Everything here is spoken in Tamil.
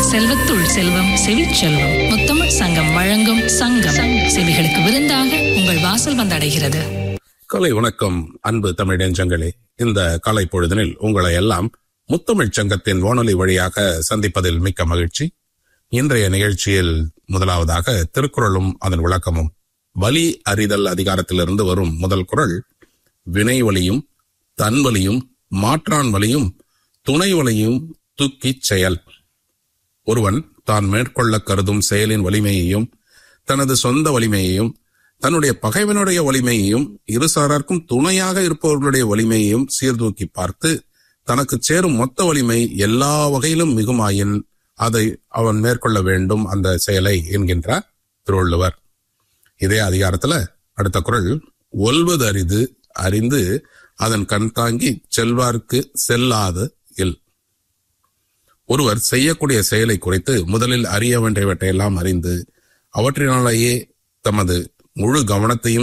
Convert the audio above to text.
செல்வத்துள் செல்வம் செவிச்செல்வம் முத்தமிழ் சங்கம் வழங்கும் சங்கம் செவிகளுக்கு விருந்தாக உங்கள் வாசல் வந்தடைகிறது கலை வணக்கம் அன்பு தமிழ் நெஞ்சங்களே இந்த காலை பொழுதினில் உங்களை எல்லாம் முத்தமிழ்ச் சங்கத்தின் வானொலி வழியாக சந்திப்பதில் மிக்க மகிழ்ச்சி இன்றைய நிகழ்ச்சியில் முதலாவதாக திருக்குறளும் அதன் விளக்கமும் வலி அறிதல் அதிகாரத்திலிருந்து வரும் முதல் குறள் வினை வலியும் தன் வலியும் மாற்றான் வலியும் துணை வலியும் தூக்கிச் செயல் ஒருவன் தான் மேற்கொள்ள கருதும் செயலின் வலிமையையும் தனது சொந்த வலிமையையும் தன்னுடைய பகைவனுடைய வலிமையையும் இருசாரார்க்கும் துணையாக இருப்பவர்களுடைய வலிமையையும் சீர்தூக்கி பார்த்து தனக்கு சேரும் மொத்த வலிமை எல்லா வகையிலும் மிகுமாயின் அதை அவன் மேற்கொள்ள வேண்டும் அந்த செயலை என்கின்றார் திருவள்ளுவர் இதே அதிகாரத்துல அடுத்த குறள் ஒல்வது அரிது அறிந்து அதன் கண் தாங்கி செல்வார்க்கு செல்லாது இல் ஒருவர் செய்யக்கூடிய செயலை குறித்து முதலில் அறிய வேண்டியவற்றையெல்லாம் அறிந்து அவற்றினாலேயே தமது முழு கவனத்தையும்